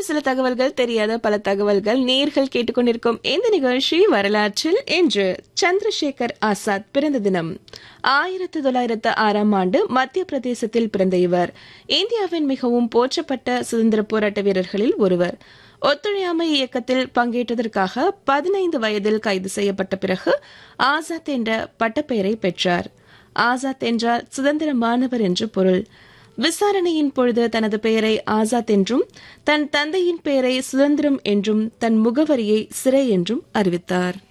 தெரிந்த சில தகவல்கள் தெரியாத பல தகவல்கள் நேர்கள் கேட்டுக்கொண்டிருக்கும் இந்த நிகழ்ச்சி வரலாற்றில் இன்று சந்திரசேகர் ஆசாத் பிறந்த தினம் ஆயிரத்து தொள்ளாயிரத்து ஆறாம் ஆண்டு மத்திய பிரதேசத்தில் பிறந்த இவர் இந்தியாவின் மிகவும் போற்றப்பட்ட சுதந்திர போராட்ட வீரர்களில் ஒருவர் ஒத்துழையாமை இயக்கத்தில் பங்கேற்றதற்காக பதினைந்து வயதில் கைது செய்யப்பட்ட பிறகு ஆசாத் என்ற பட்டப்பெயரை பெற்றார் ஆசாத் என்றால் சுதந்திரமானவர் என்று பொருள் விசாரணையின் பொழுது தனது பெயரை ஆசாத் என்றும் தன் தந்தையின் பெயரை சுதந்திரம் என்றும் தன் முகவரியை சிறை என்றும் அறிவித்தார்